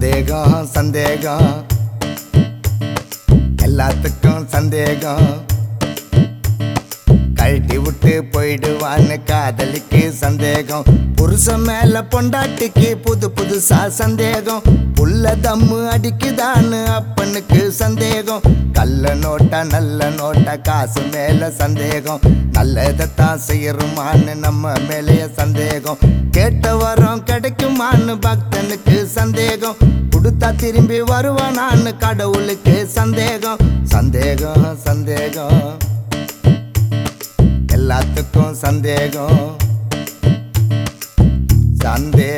சந்தேகம் சந்தேகம் எல்லாத்துக்கும் சந்தேகம் கழட்டி விட்டு போயிடுவான்னு காதலிக்கு சந்தேகம் புருஷன் மேல பொண்டாட்டிக்கு புது புதுசா சந்தேகம் புள்ள தம்மு அடிக்குதான்னு அப்பனுக்கு சந்தேகம் கள்ள நோட்டா நல்ல நோட்டா காசு மேல சந்தேகம் நல்லதைத்தான் செய்யறோமான்னு நம்ம மேலேயே சந்தேகம் கேட்ட வரம் கிடைக்குமான்னு பக்தனுக்கு சந்தேகம் கொடுத்தா திரும்பி வருவானான்னு கடவுளுக்கு சந்தேகம் சந்தேகம் சந்தேகம் எல்லாத்துக்கும் சந்தேகம் சந்தேகம்